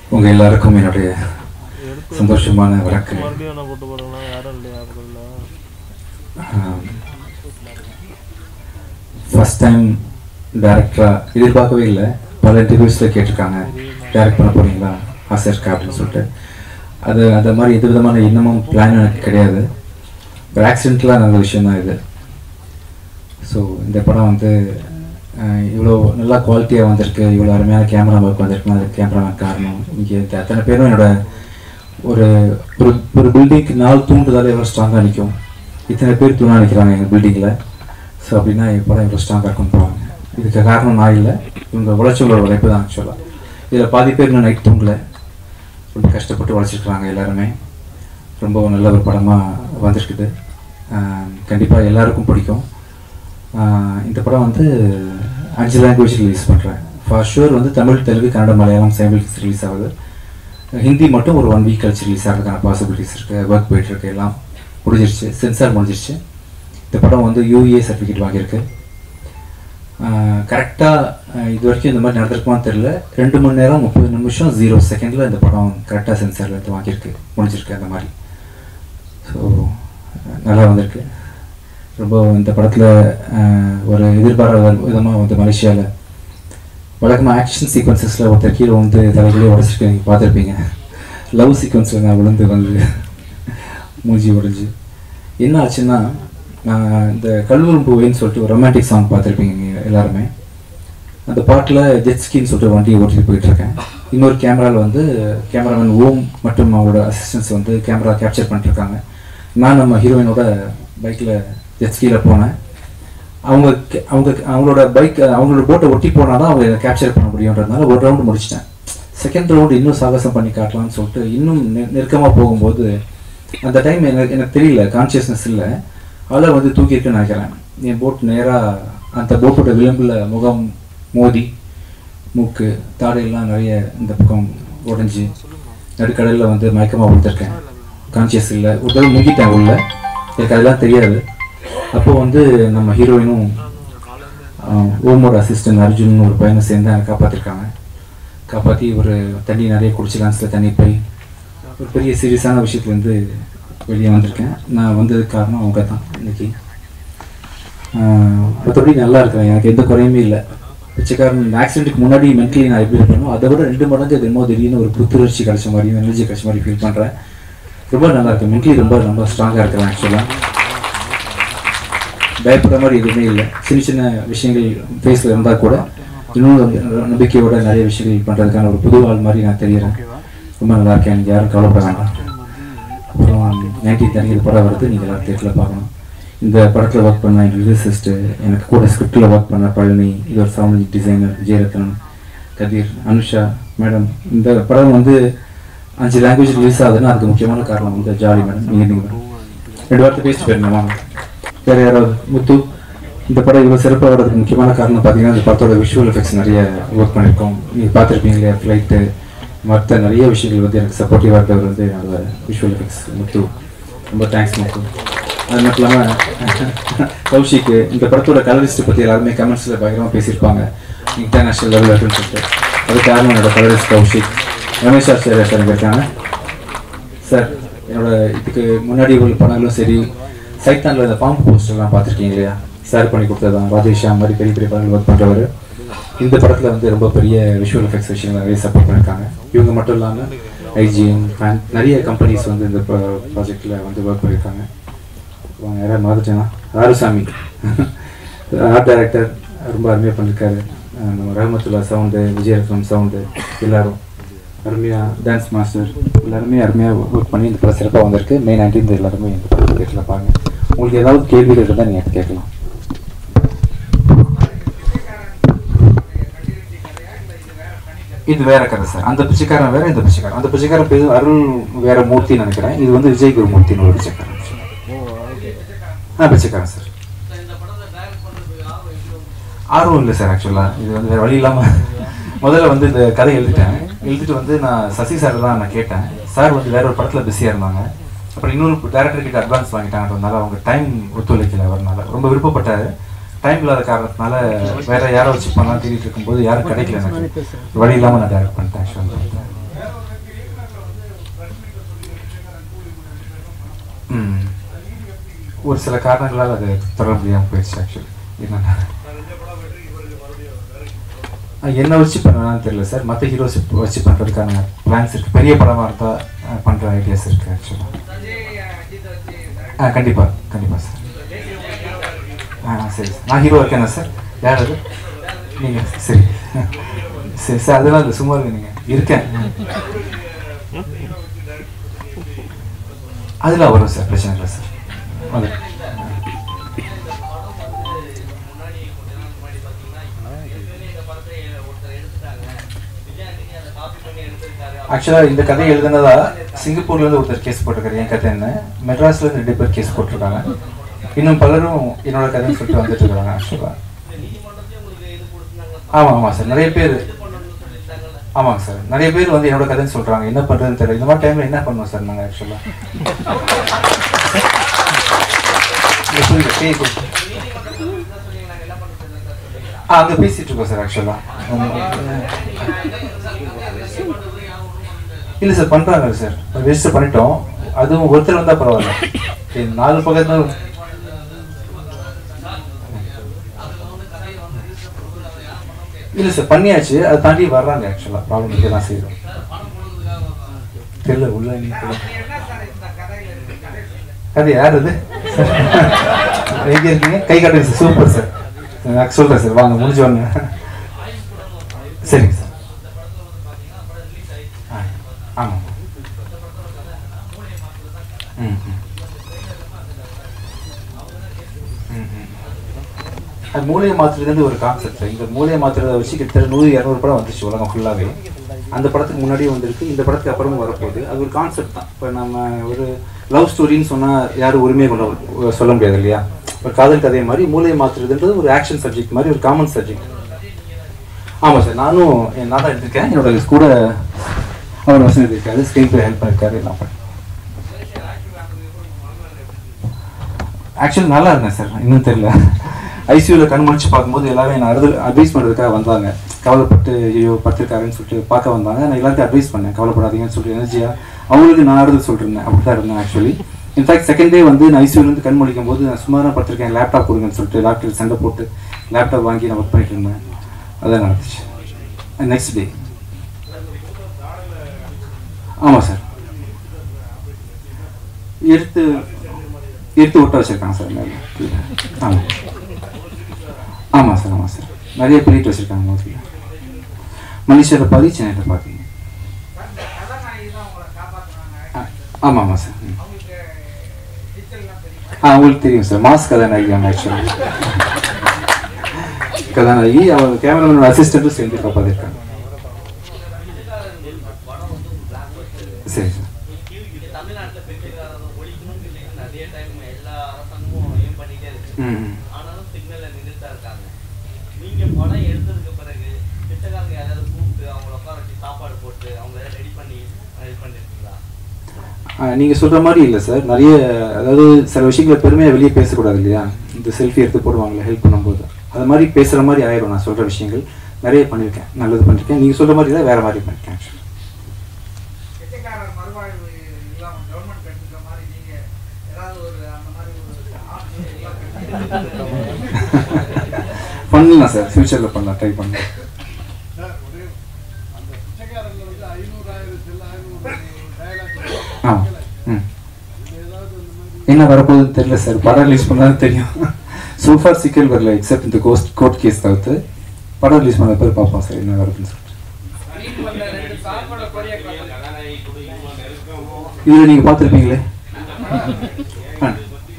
உங்கள் எல்லாருக்கும் என்னுடைய சந்தோஷமான வணக்கம் மறுபடியும் என்ன போட்டு போறாங்களா யாரும் இல்லையா பக்கத்துல ஃபஸ்ட் டைம் டேரக்டராக எதிர்பார்க்கவே இல்லை பல இன்டர்வியூஸில் கேட்டிருக்காங்க டேரக்ட் பண்ண போறீங்களா ஆசை இருக்கா அப்படின்னு சொல்லிட்டு அது அந்த மாதிரி எந்த விதமான எண்ணமும் பிளான் எனக்கு கிடையாது ஒரு ஆக்சிடென்ட்லாம் நல்ல விஷயம் தான் இது ஸோ இந்த படம் வந்து அஹ், இவ்வளோ நல்லா குவாலிட்டியாக வந்திருக்கு இவ்வளோ அருமையான கேமரா ஒர்க் வந்திருக்குன்னா அதுக்கு கேமராமேன் காரணம் இங்கே இருக்க அத்தனை பேரும் என்னோட ஒரு ஒரு ஒரு பில்டிங்க்கு நாலு தூண்டுதால எவ்வளோ ஸ்ட்ராங்காக நிற்கும் இத்தனை பேர் தூணா நிற்கிறாங்க எங்கள் பில்டிங்கில் ஸோ அப்படின்னா என் படம் எவ்வளோ ஸ்ட்ராங்காக இருக்கும்னு பாருங்க இதுக்கு காரணம் நான் இல்லை இவங்க உழைச்சவங்களோட உழைப்பு தான் ஆக்சுவலாக இதில் பாதி பேர் இன்னும் நைட் தூங்கல ரொம்ப கஷ்டப்பட்டு உழைச்சிருக்கிறாங்க எல்லாருமே ரொம்ப நல்ல ஒரு படமாக வந்திருக்குது கண்டிப்பாக எல்லாருக்கும் பிடிக்கும் ஆஹ் இந்த படம் வந்து அஞ்சு லாங்குவேஜ் ரிலீஸ் பண்ணுறேன் ஃபார் ஷூர் வந்து தமிழ் தெலுங்கு கன்னட மலையாளம் சைமில்ஸ் ரிலீஸ் ஆகுது ஹிந்தி மட்டும் ஒரு ஒன் வீக் கழிச்சு ரிலீஸ் ஆகிறதுக்கான பாசிபிலிட்டிஸ் இருக்குது ஒர்க் போயிட்டுருக்கு எல்லாம் முடிஞ்சிருச்சு சென்சார் முடிஞ்சிருச்சு இந்த படம் வந்து யூஏ சர்டிஃபிகேட் வாங்கியிருக்கு கரெக்டாக இது வரைக்கும் இந்த மாதிரி நடந்திருக்குமான்னு தெரில ரெண்டு மணி நேரம் முப்பது நிமிஷம் ஜீரோ செகண்டில் இந்த படம் கரெக்டாக சென்சாரில் இருந்து வாங்கியிருக்கு முடிஞ்சிருக்கு அந்த மாதிரி ஸோ நல்லா வந்திருக்கு ரொம்ப இந்த படத்தில் ஒரு எதிர்பாராத விதமாக வந்து மலேசியாவில் வழக்கமாக ஆக்ஷன் சீக்வன்சஸில் ஒருத்தர் கீழே வந்து தலைகளே உடச்சிருக்கு நீங்கள் பார்த்துருப்பீங்க லவ் சீக்வன்ஸில் நான் விழுந்து வந்து மூஞ்சி உடைஞ்சு என்ன ஆச்சுன்னா நான் இந்த கல்லூரும் பூவைன்னு சொல்லிட்டு ஒரு ரொமான்டிக் சாங் பார்த்துருப்பீங்க நீங்கள் எல்லாருமே அந்த பாட்டில் ஜெட்ஸ்கின்னு சொல்லிட்டு வண்டியை ஓட்டிட்டு போயிட்டு இருக்கேன் இன்னொரு கேமராவில் வந்து கேமராமேன் ஓம் மற்றும் அவங்களோட அசிஸ்டன்ஸ் வந்து கேமரா கேப்சர் பண்ணிட்டுருக்காங்க நான் நம்ம ஹீரோயினோட பைக்கில் ஜெட்ஸ்கியில் போனேன் அவங்க கே- அவங்க அவங்களோட பைக் அவங்களோட போட்டை ஒட்டி போனால் தான் அவங்க கேப்சர் பண்ண முடியுன்றதுனால ஒரு ரவுண்டு முடிச்சிட்டேன் செகண்ட் ரவுண்டு இன்னும் சாகசம் பண்ணி காட்டலாம்னு சொல்லிட்டு இன்னும் நெ- நெருக்கமாக போகும்போது அந்த டைம் எனக்கு எனக்கு தெரியல கான்சியஸ்னஸ் இல்லை அலை வந்து தூக்கியிருக்குன்னு நினைக்கிறேன் என் போட் நேராக அந்த போட்டோட விளிம்பில் முகம் மோதி மூக்கு தாடையெல்லாம் நிறைய இந்த பக்கம் உடைஞ்சு நடுக்கடலில் வந்து மயக்கமாக விழுந்திருக்கேன் கான்சியஸ் இல்லை ஒரு தடவை முங்கிட்டேன் உள்ள எனக்கு அதெல்லாம் தெரியாது அப்போ வந்து நம்ம ஹீரோயினும் ஆஹ், ஓமோட அசிஸ்டன்ட் அர்ஜுன் ஒரு பையனை சேர்ந்து என்னை காப்பாற்றிருக்காங்க காப்பாற்றி ஒரு தண்ணி நிறைய குடிச்சு லான்ஸில் தண்ணி போய் ஒரு பெரிய சீரியஸான விஷயத்துலேருந்து வெளியே வந்திருக்கேன் நான் வந்ததுக்கு காரணம் அவங்க தான் இன்னைக்கு ஆஹ், மற்றபடி நல்லா இருக்கிறேன் எனக்கு எந்த குறையுமே இல்லை பிச்சைக்காரன் ஆக்சிடென்ட்டுக்கு முன்னாடி மென்டலி நான் எப்படி இருப்பேனோ அதை விட ரெண்டு மடங்கு என்னமோ திடீர்னு ஒரு புத்துணர்ச்சி கிடைச்ச மாதிரியும் எனர்ஜி கிடைச்ச மாதிரி ஃபீல் பண்ணுறேன் ரொம்ப நல்லா இருக்கு மென்டலி ரொம்ப ரொம்ப ஸ்ட்ராங்காக இருக்கிறேன் ஆக்சுவலாக பயப்படுற மாதிரி எதுவுமே இல்லை சின்ன சின்ன விஷயங்கள் ஃபேஸில் இருந்தால் கூட இன்னும் நம்பி- நம்பிக்கையோட நிறைய விஷயங்கள் பண்ணுறதுக்கான ஒரு புது ஆள் மாதிரி நான் தெரியறேன் ரொம்ப நல்லா இருக்கேன் நீங்கள் யாரும் கவலைப்பட வேண்டாம் அப்புறம் நைன்டீன் தானே இது படம் வருது நீங்கள் எல்லாரும் தேட்டரில் பார்க்கணும் இந்த படத்தில் ஒர்க் பண்ண என் ரிலீசிஸ்ட்டு எனக்கு கூட ஸ்கிரிப்டில் ஒர்க் பண்ண பழனி இது ஒரு sound designer Vijayaratnam Kathir Anusha madam இந்த படம் வந்து அஞ்சு லாங்குவேஜ் ரிலீஸ் ஆகுதுன்னா அதுக்கு முக்கியமான காரணம் வந்து ஜாலி மேடம் நீங்கள் மேடம் ரெண்டு வார்த்தை பேசிட்டு போயிருந்தேன் வாங்க வேறு யாராவது முத்து இந்த படம் இவ்வளோ சிறப்பாக வர்றதுக்கு முக்கியமான காரணம் பார்த்தீங்கன்னா இந்த படத்தோட விஷுவல் எஃபெக்ட்ஸ் நிறைய ஒர்க் பண்ணியிருக்கோம் நீங்கள் பார்த்துருப்பீங்க இல்லையா ஃப்ளைட்டு மற்ற நிறைய விஷயங்கள் வந்து எனக்கு சப்போர்ட்டிவாக இருந்தவர் வந்து என்னோட விஷுவல் எஃபெக்ட்ஸ் முத்து ரொம்ப தேங்க்ஸ் முத்து அது மட்டும் இல்லாமல் கௌஷிக்கு இந்த படத்தோட கலரிஸ்ட் பற்றி எல்லாருமே கமெண்ட்ஸில் பயங்கரமாக பேசியிருப்பாங்க இன்டர்நேஷ்னல் லெவலில் இருக்குன்னு சொல்லிட்டு அது காரணம் என்னோட கலரிஸ்ட் கௌஷிக் ரமேஷ் ஆச்சாரியா சார் இங்கே இருக்காங்க சார் என்னோட இதுக்கு முன்னாடி உள்ள படங்களும் சரி சைத்தானில் இந்த பாம்பு போஸ்டர்லாம் பார்த்துருக்கீங்க இல்லையா சார் பண்ணி கொடுத்ததான் ராதேஷா மாதிரி பெரிய பெரிய படங்கள் ஒர்க் பண்ணுறவர் இந்த படத்தில் வந்து ரொம்ப பெரிய விஷுவல் எஃபெக்ட்ஸ் விஷயங்கள் நிறைய சப்போர்ட் பண்ணியிருக்காங்க இவங்க மட்டும் இல்லாமல் ஐஜிஎம் ஃபேன் நிறைய கம்பெனிஸ் வந்து இந்த ப்ராஜெக்டில் வந்து ஒர்க் பண்ணியிருக்காங்க அப்புறம் யாராவது மறந்துட்டேன்னா ஆறுசாமி ஆர்ட் டைரக்டர் ரொம்ப அருமையாக பண்ணியிருக்காரு அஹ் நம்ம ரஹமத்துல்லா சவுண்டு விஜயரத்னம் சவுண்டு எல்லாரும் அருமையாக டான்ஸ் மாஸ்டர் எல்லாருமே அருமையாக ஒர்க் பண்ணி இந்த படம் சிறப்பாக வந்திருக்கு மே நைன்டீன் எல்லாருமே இந்த படம் தேட்டரில் பாருங்க உங்களுக்கு ஏதாவது கேள்விகள் இருந்தால் நீங்கள் கேட்கலாம் இது வேற கதை சார் அந்த பிச்சைக்காரன் வேற இந்த பிச்சைக்காரன் அந்த பிச்சைக்காரன் பேர் அருள் வேற மூர்த்தின்னு நினைக்கிறேன் இது வந்து விஜய் குரு மூர்த்தின்னு ஒரு பிச்சைக்காரன் ஆ பிச்சைக்காரன் சார் ஆர்வம் இல்லை சார் ஆக்சுவலாக இது வந்து வேறு வழி இல்லாமல் முதல்ல வந்து இந்த கதை எழுதிட்டேன் எழுதிட்டு வந்து நான் சசி சார் தான் நான் கேட்டேன் சார் வந்து வேற ஒரு படத்தில் பிஸியாக இருந்தாங்க அப்புறம் இன்னொரு டேரக்டர் கிட்ட அட்வான்ஸ் வாங்கிட்டாங்கன்றதுனால அவங்க டைம் ஒத்துழைக்கல வரனால ரொம்ப விருப்பப்பட்டாரு டைம் இல்லாத காரணத்தினால வேற யாரை வச்சு பண்ணலாம் தேடிட்டு இருக்கும்போது யாரும் கிடைக்கல எனக்கு வழி இல்லாமல் நான் டேரக்ட் பண்ணிட்டேன் ஆக்சுவலாக ஒரு சில காரணங்களால் அது தொடர முடியாமல் போயிடுச்சு ஆக்சுவலி என்னன்னா அஹ் என்ன வச்சு பண்ணலாம்னு தெரியல சார் மற்ற ஹீரோஸ் வச்சு பண்ணுறதுக்கான பிளான்ஸ் இருக்குது பெரிய படமாக இருந்தால் பண்ணுற ஐடியாஸ் இருக்குது ஆக்சுவலாக ஆ கண்டிப்பாக கண்டிப்பாக சார் ஆ சரி சார் நான் ஹீரோ இருக்கேனா சார் யார் அது நீங்கள் சரி சரி சார் அதெல்லாம் இல்லை சும்மா இருங்க நீங்கள் இருக்கேன் அதெல்லாம் வரும் சார் பிரச்சனை இல்லை சார் வந்து ஆக்சுவலாக இந்த கதையை எழுதுனதா சிங்கப்பூர்ல இருந்து ஒருத்தர் கேஸ் போட்டிருக்காரு என் கதை என்ன மெட்ராஸ்ல இருந்து ரெண்டு பேர் கேஸ் போட்டிருக்காங்க இன்னும் பலரும் என்னோட கதைன்னு சொல்லிட்டு வந்துட்டு இருக்காங்க ஆக்சுவலாக ஆமாம் ஆமாம் சார் நிறைய பேர் ஆமாங்க சார் நிறைய பேர் வந்து என்னோட கதைன்னு சொல்றாங்க என்ன பண்றதுன்னு தெரியல இந்த மாதிரி டைம்ல என்ன பண்ணுவோம் சார் நாங்கள் ஆக்சுவலாக ஆ அங்கே பேசிட்டு இருக்கோம் சார் ஆக்சுவலாக இல்லை சார் பண்ணுறாங்க சார் ரெஜிஸ்டர் பண்ணிட்டோம் அதுவும் ஒருத்தர் வந்தால் பரவாயில்ல சரி, நாலு பக்கத்துல இல்லை சார் பண்ணியாச்சு அதை தாண்டி வர்றாங்க ஆக்சுவலாக ப்ராப்ளம் இங்கே தான் செய்கிறோம் தெரியல உள்ள நீ தெரியல. கதை யார் அது எங்க இருக்கீங்க கை காட்டுங்க சார் சூப்பர் சார் நான் சொல்கிறேன் சார் வாங்க முடிஞ்ச உடனே சரிங்க சார் ஆ ஆமாம் ம் ம். ம், ம். அது மூளையை மாத்துறதுன்னு ஒரு கான்செப்ட் இந்த மூளையை மாத்துறதை வச்சு கிட்டத்தட்ட நூறு இரநூறு படம் வந்துச்சு உலகம் ஃபுல்லாகவே அந்த படத்துக்கு முன்னாடியே வந்திருக்கு இந்த படத்துக்கு அப்புறமும் வரப்போகுது அது ஒரு கான்செப்ட் தான் இப்போ நம்ம ஒரு லவ் ஸ்டோரின்னு சொன்னால் யாரும் உரிமையை கொண்டு சொல்ல முடியாது இல்லையா ஒரு காதல் கதை மாதிரி மூளையை மாத்துறதுன்றது ஒரு ஆக்ஷன் சப்ஜெக்ட் மாதிரி ஒரு காமன் சப்ஜெக்ட் ஆமாம் சார் நானும் என் நான் தான் எடுத்திருக்கேன் என்னோட கூட அவர் வசதி இருக்காரு ஸ்க்ரீன் பிளே ஹெல்ப் பண்ணிருக்காரு எல்லாம் பண்ணி ஆக்சுவலி நல்லா இருந்தேன் சார் இன்னும் தெரியல ஐசியூவில் கண் முழிச்சு பார்க்கும்போது எல்லாரும் என்ன அறுதல் அட்வைஸ் பண்ணுறதுக்காக வந்தாங்க கவலைப்பட்டு ஐயோ படுத்திருக்காருன்னு சொல்லிட்டு பார்க்க வந்தாங்க நான் எல்லாருக்கும் அட்வைஸ் பண்ணேன் கவலைப்படாதீங்கன்னு சொல்லிட்டு எனர்ஜியாக அவங்களுக்கு நான் ஆறுதல் சொல்லிருந்தேன் அப்படி தான் இருந்தேன் ஆக்சுவலி இன்ஃபேக்ட் செகண்ட் டே வந்து நான் ஐசியூலேருந்து கண் முழிக்கும் போது நான் சும்மா தான் படுத்திருக்கேன் லேப்டாப் கொடுங்கன்னு சொல்லிட்டு டாக்டர் சண்டை போட்டு லேப்டாப் வாங்கி நான் ஒர்க் பண்ணிட்டு இருந்தேன் அதான் நடந்துச்சு நெக்ஸ்ட் டே ஆமாம் சார் எடுத்து எடுத்து ஒட்ட வச்சிருக்காங்க சார் மேலே ஆமாம் ஆமாம் சார் ஆமாம் சார் நிறைய பிரிண்ட் வச்சிருக்காங்க மோஸ்ட்லி மலேசியாவில் பாதி சென்னையில் பாதி ஆ, ஆமாம் ஆமாம் சார் ம். ஆ உங்களுக்கு தெரியும் சார் மாஸ் கதாநாயகி அவங்க ஆக்சுவலி கதாநாயகி அவங்க கேமராமேனோட அசிஸ்டண்ட்டும் சேர்ந்து காப்பாற்றிருக்காங்க சரி சார் தமிழ்நாட்டுல பெண்களுக்காக ஒழிக்கணும்னு சொல்லி நிறைய டைம் எல்லா அரசாங்கமும் ஏம் பண்ணிட்டே இருக்கு ம் ம். ஆனாலும் சிக்னல்ல நின்றுட்டு தான் இருக்காங்க நீங்க படம் எடுத்ததுக்கு பிறகு திட்டக்காரங்க யாராவது கூப்பிட்டு அவங்கள உட்கார வச்சு சாப்பாடு போட்டு அவங்க ரெடி பண்ணி இது பண்ணிருக்கீங்களா ஆ, நீங்க சொல்ற மாதிரி இல்லை சார் நிறைய அதாவது சில விஷயங்களை பெருமையா வெளியே பேசக்கூடாது இல்லையா இந்த செல்ஃபி எடுத்து போடுவாங்களே ஹெல்ப் பண்ணும்போது அது மாதிரி பேசுற மாதிரி ஆயிடும் நான் சொல்ற விஷயங்கள் நிறைய பண்ணியிருக்கேன் நல்லது பண்ணியிருக்கேன் நீங்க சொல்ற மாதிரி தான் வேற மாதிரி பண்ணிருக்கேன் actually. பிச்சைக்காரர் மறுவாழ்வு இல்லாம கவர்மெண்ட் கட்டுற மாதிரி நீங்க ஏதாவது ஒரு அந்த மாதிரி ஒரு ஆப்ஷன் எல்லாம் கட்டி பண்ணலாம் சார் ஃபியூச்சர்ல பண்ணலாம் ட்ரை பண்ணலாம் சார் ஒரே அந்த பிச்சைக்காரங்க வந்து ஐநூறாயிரம் செல்ல ஐநூறு டயலாக் ஆ ம் ஏதாவது அந்த மாதிரி என்ன வரப்போகுதுன்னு தெரியல சார் படம் ரிலீஸ் பண்ணாலும் தெரியும் சூஃபார் சிக்கல் வரல எக்ஸப்ட் இந்த கோஸ்ட் கோர்ட் கேஸ் தவிர்த்து படம் ரிலீஸ் பண்ண பேர் பார்ப்போம் சார் என்ன வருதுன்னு சொல்லிட்டு இதில் நீங்கள் பார்த்துருப்பீங்களே ஆ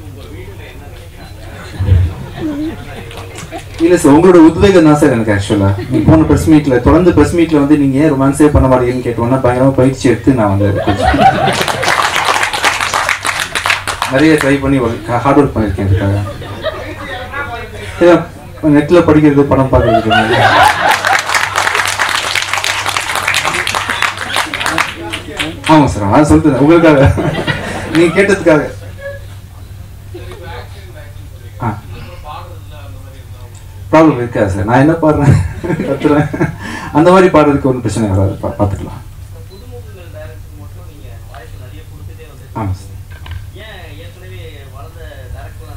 இல்ல சார் உங்களோட உத்வேகம் தான் சார் எனக்கு ஆக்சுவலா நீங்க போன பிரஸ் மீட்ல தொடர்ந்து பிரஸ் மீட்ல வந்து நீங்க ஏன் ரொமான்ஸே பண்ண மாட்டீங்கன்னு கேட்டோம்னா பயங்கரமா பயிற்சி எடுத்து நான் வந்து அதை கொஞ்சம் நிறைய ட்ரை பண்ணி ஹார்ட் ஒர்க் பண்ணியிருக்கேன் இதுக்காக நெட்ல படிக்கிறது படம் பார்க்கறது ஆமா சார் நான் சொல்லிட்டு உங்களுக்காக நீங்க கேட்டதுக்காக ஆ ப்ராப்ளம் இருக்காது சார் நான் என்ன பாடுறேன் கத்துறேன் அந்த மாதிரி பாடுறதுக்கு ஒன்றும் பிரச்சனை வராது பா பார்த்துக்கலாம் இப்ப புதுமுகங்கள் டைரக்டர் மட்டும் நீங்க வாய்ப்பு நிறைய கொடுத்துட்டே வந்து ஆமாம் சார் ஏன் ஏற்கனவே வளர்ந்த டைரக்டர்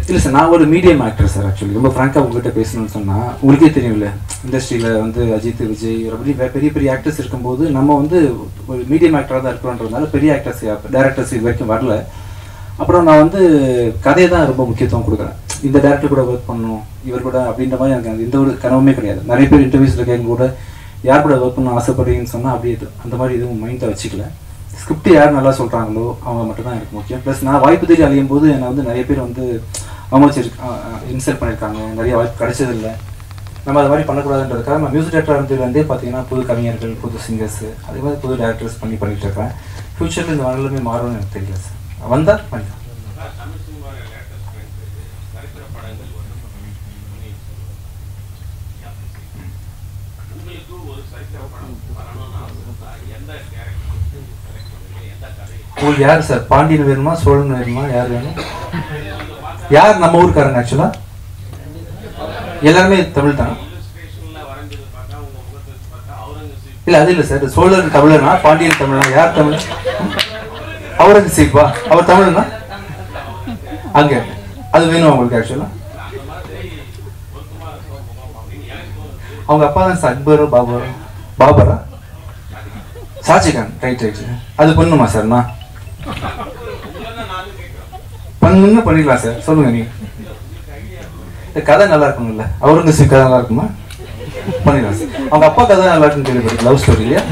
இல்லை சார் நான் ஒரு மீடியம் ஆக்டர் சார் ஆக்சுவலி ரொம்ப ஃப்ராங்காக உங்ககிட்ட பேசணும்னு சொன்னால் உங்களுக்கே தெரியும்ல இண்டஸ்ட்ரியில் வந்து அஜித் விஜய் அப்படி வே- பெரிய பெரிய ஆக்டர்ஸ் இருக்கும்போது நம்ம வந்து ஒரு மீடியம் ஆக்டராக தான் இருக்கிறோன்றதுனால பெரிய ஆக்டர்ஸ் டேரக்டர்ஸ் இது வரைக்கும் வரல அப்புறம் நான் வந்து கதையை தான் ரொம்ப முக்கியத்துவம் கொடுக்குறேன் இந்த டேரக்டர் கூட ஒர்க் பண்ணணும் இவர் கூட அப்படின்ற மாதிரி எனக்கு அந்த எந்த ஒரு கனவுமே கிடையாது நிறைய பேர் இன்டர்வியூஸில் கேட்கும் கூட யார் கூட ஒர்க் பண்ண ஆசைப்படுறீங்கன்னு சொன்னால் அப்படியே இது- அந்த மாதிரி எதுவும் மைண்டை வச்சுக்கல ஸ்கிரிப்ட் யார் நல்லா சொல்கிறாங்களோ அவங்க மட்டும் தான் எனக்கு முக்கியம் ப்ளஸ் நான் வாய்ப்பு தேடி அலையும் போது என்னை வந்து நிறைய பேர் வந்து அவமதிச்சிருக்கு இன்சல்ட் பண்ணியிருக்காங்க நிறைய வாய்ப்பு கிடைச்சதில்லை நம்ம அது மாதிரி பண்ணக்கூடாதுன்றதுக்காக நான் மியூசிக் டேரக்டர் இருந்ததுலேருந்தே பார்த்தீங்கன்னா புது கவிஞர்கள் புது சிங்கர்ஸ் அதே மாதிரி புது டேரக்டர்ஸ் பண்ணி பண்ணிட்டு இருக்கேன் ஃப்யூச்சரில் இந்த வரலுமே மாறும்னு எனக்கு தெரியல சார் வந்தால் பண்ணிக்கலாம் தமிழ் சினிமாவோட லேட்டஸ்ட் ட்ரெண்ட் சரித்திர படங்கள் வந்து பொன்னியின் செல்வன். உங்களுக்கு ஒரு சரித்திர படம் வரணும்னு ஆசை இருந்தா எந்த கேரக்டர் செலக்ட் பண்ணுவீங்க எந்த கதை உங்களுக்கு யார் சார் பாண்டியன் வேணுமா சோழன் வேணுமா யார் வேணும் யார் நம்ம ஊருக்காரங்க ஆக்சுவலா எல்லாருமே தமிழ் தான் இல்லஸ்ட்ரேஷன்ல வரைஞ்சது பார்த்தா உங்க முகத்தை வச்சு பார்த்தா அவுரங்கசீப் இல்ல அது இல்ல சார் சோழன் தமிழனா பாண்டியன் தமிழனா யார் தமிழ் அவுரங்கசீப்பா அவர் தமிழ்னா அங்க அது வேணும் உங்களுக்கு ஆக்சுவலா அந்த மாதிரி பொருத்தமா இருக்கும் முகம் அப்படின்னு எனக்கு தோணுது அவங்க அப்பா தான் சார் அக்பரோ பாபரோ பாபரா ஷாஜிகான் ரைட் ரைட் அது பண்ணுமா சார் நான் உங்களை தான் நானும் கேட்கிறேன் பண்ணுங்க பண்ணிடலாம் சார் சொல்லுங்க நீங்க இந்த கதை நல்லா இருக்கும்ல அவுரங்கசீப் கதை நல்லா இருக்குமா பண்ணிடலாம் சார் அவங்க அப்பா கதை நல்லா இருக்குன்னு கேள்விப்பட்டு லவ் ஸ்டோரி இல்லையா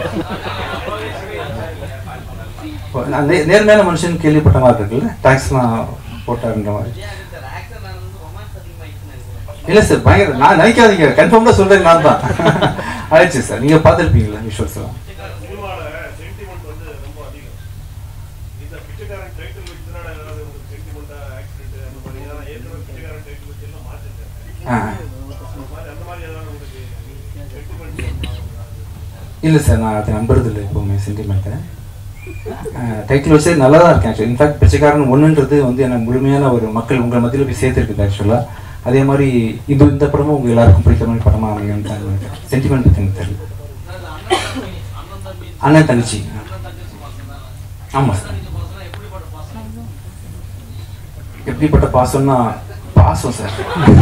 இப்போ நான் நே- நேர்மையான மனுஷன் கேள்விப்பட்ட மாதிரி இருக்குல்ல டாக்ஸ்லாம் போட்டாருன்ற மாதிரி ஏன் சார் ஆக்டர் நான் வந்து ரொமான்ஸ் அதிகமாகிடுச்சுன்னு நினைக்கிறேன் இல்லை சார் பயங்கர நான் நினைக்காதீங்க கன்ஃபார்மாக சொல்கிறேன் நான் தான் ஆயிடுச்சு சார் நீங்கள் பார்த்துருப்பீங்களா விஷுவல்ஸ்லாம் சினிமாவில் சென்டிமெண்ட் வந்து ரொம்ப அதிகம் இந்த பிச்சைக்காரன் டைட்டில் வச்சுதான் ஏதாவது உங்களுக்கு சென்டிமெண்ட்டாக ஆக்சிடென்ட் அந்த மாதிரி ஏதாவது ஏற்கனவே பிச்சைக்காரன் டைட்டில் வச்சு எல்லாம் மாற்றிருக்கேன் ஆ அந்த மாதிரி அந்த மாதிரி ஏதாவது உங்களுக்கு சென்டிமெண்ட் இல்லை சார் நான் அதை நம்புறது இல்லை எப்போவுமே சென்டிமெண்ட்டை டைட்டில் வச்சு நல்லா தான் இருக்கேன் ஆக்சுவலி இன்ஃபேக்ட் பிச்சைக்காரன் ஒன்றுன்றது வந்து எனக்கு முழுமையான ஒரு மக்கள் உங்கள் மத்தியில் போய் சேர்த்துருக்குது ஆக்சுவலாக அதே மாதிரி இது இந்த படமும் உங்கள் எல்லாருக்கும் பிடிக்கிற மாதிரி படமாக அமையும் சென்டிமெண்ட் பற்றி எனக்கு தெரியல அண்ணன் தம்பி அண்ணன் தங்கச்சி அண்ணன் தங்கச்சி பாசம் தானே ஆமாம் சார் தங்கச்சி பாசம்னா எப்படிப்பட்ட பாசம் எப்படிப்பட்ட பாசம்னா பாசம் சார்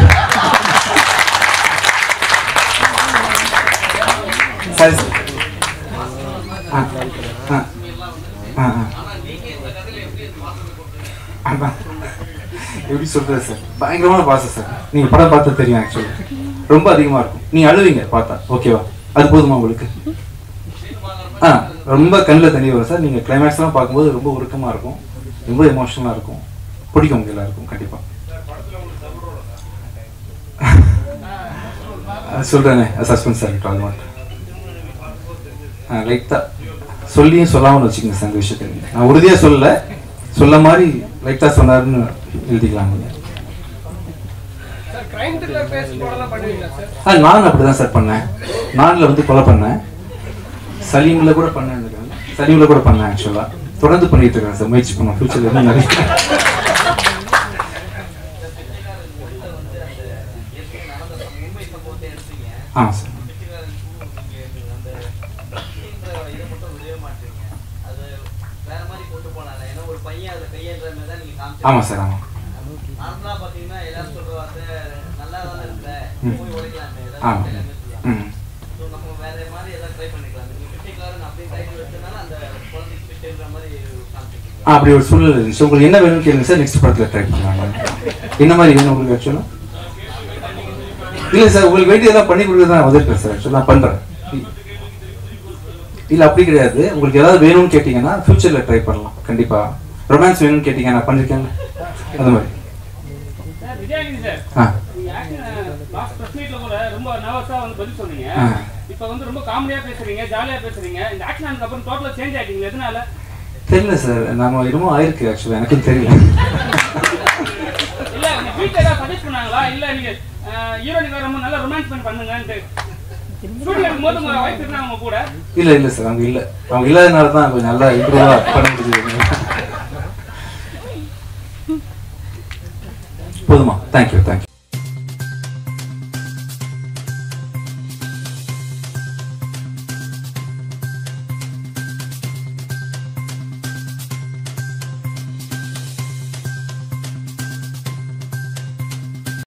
சரி சார் ஆ ஆ ஆ ஆ ஆனா நீங்க இந்த கதையில எப்படி இந்த பாசத்தை கொடுத்தீங்க அதான் எப்படி சொல்றது சார் பயங்கரமான பாசம் சார் நீங்க படம் பார்த்தா தெரியும் ஆக்சுவலி ரொம்ப அதிகமா இருக்கும் நீங்க அழுவீங்க பார்த்தா ஓகேவா அது போதுமா உங்களுக்கு ஆ ரொம்ப கண்ணில் தண்ணி வரும் சார் நீங்க கிளைமேக்ஸ்லாம் பார்க்கும்போது ரொம்ப உருக்கமா இருக்கும் ரொம்ப எமோஷனலாக இருக்கும் பிடிக்கும் உங்க எல்லாருக்கும் கண்டிப்பா அது சொல்றேனே சஸ்பென்ஸ் சார் அது மட்டும் ஆ லைட்டாக சொல்லியும் சொல்லாமல் வச்சுக்கோங்க சார் இந்த விஷயத்தை நான் உறுதியாக சொல்லல சொல்ல மாதிரி லைட்டாக சொன்னாருன்னு எழுதிக்கலாம் நீங்க. சார் கிரைம் த்ரில்லர் பேஸ் போடலாம் பண்ணுவீங்களா சார் ஆ நான் அப்படி தான் சார் பண்ணேன் நானில் வந்து கொலை பண்ணேன் சலீமில் கூட பண்ணேன் நினைக்கிறேன். சலீமில் கூட பண்ணேன் ஆக்சுவலாக தொடர்ந்து பண்ணிட்டு இருக்கேன் சார் முயற்சி பண்ணோம் ஃபியூச்சரில் இன்னும் நிறைய ஏற்கனவே நடந்த சம்பவம், உண்மை சம்பவத்தை எடுத்தீங்க ஆ சார் பிச்சைக்காரன் நீங்க அந்த பக்தின்ற இதை மட்டும் விடவே மாட்டீங்க அது வேற மாதிரி கொண்டு போனாங்க ஏன்னா ஒரு பையன் அதை கையேற்ற மாதிரி தான் நீங்க காமிச்சீங்க ஆமாம் சார் ஆமாம் நார்மலா பாத்தீங்கன்னா எல்லாரும் சொல்ற வார்த்தை நல்லா தானே இருக்க ம். போய் உழைக்கலாமே ஆ ஏதாவது எல்லாமே சொல்லுவாங்க ம் ஸோ நம்ம வேற மாதிரி ஏதாவது ட்ரை பண்ணிக்கலாம் நீங்க பிச்சைக்காரன் அப்படியே டைட்டில் வச்சதுனால அந்த குழந்தைக்கு பிச்சைன்ற மாதிரி காமிச்சிருக்கீங்க ஆ அப்படி ஒரு சூழ்நிலை இருந்துச்சு உங்களுக்கு என்ன வேணும்னு கேளுங்க சார் நெக்ஸ்ட் படத்தில் ட்ரை பண்ணலாங்க என்ன மாதிரி வேணும் உங்களுக்கு ஆக்சுவலாக இல்லை சார் உங்களுக்கு வேண்டியதெல்லாம் பண்ணி கொடுக்குறது நான் வந்திருக்கேன் சார் ஆக்சுவலாக நான் பண்ணுறேன் இல்லை அப்படி கிடையாது உங்களுக்கு ஏதாவது வேணும்னு கேட்டிங்கன்னா ஃப்யூச்சரில் ட்ரை பண்ணலாம் கண்டிப்பாக ரொமான்ஸ் வேணும்னு கேட்டிங்க நான் பண்ணிருக்கேன் அது மாதிரி சார் விஜயானந்தி சார் ஆ நீங்க ஆக்ஷன் லாஸ்ட் பிரஸ் மீட்ல கூட ரொம்ப நர்வஸா வந்து பதில் சொன்னீங்க ஆ. இப்போ வந்து ரொம்ப காமெடியா பேசுறீங்க ஜாலியா பேசுறீங்க இந்த ஆக்ஷன் ஆனதுக்கு அப்புறம் டோட்டலா சேஞ்ச் ஆயிட்டீங்க எதனால தெரியல சார் நம்ம என்னமோ ஆயிருக்கு ஆக்சுவலாக எனக்கும் தெரியல இல்ல உங்க வீட்ல ஏதாவது சஜஸ்ட் பண்ணாங்களா இல்ல நீங்க ஹீரோனிக்கு ரொம்ப நல்லா ரொமான்ஸ் பண்ணி பண்ணுங்கன்ட்டு ஸ்டூடியோ இருக்கும்போது உங்க வைஃப் இருந்தாங்க உங்க கூட இல்லை இல்லை சார் அவங்க இல்லை அவங்க இல்லாதனால தான் கொஞ்சம் நல்லா இம்ப்ரூவாக பண்ண முடியுது போதுமா தேங்க்யூ தேங்க்யூ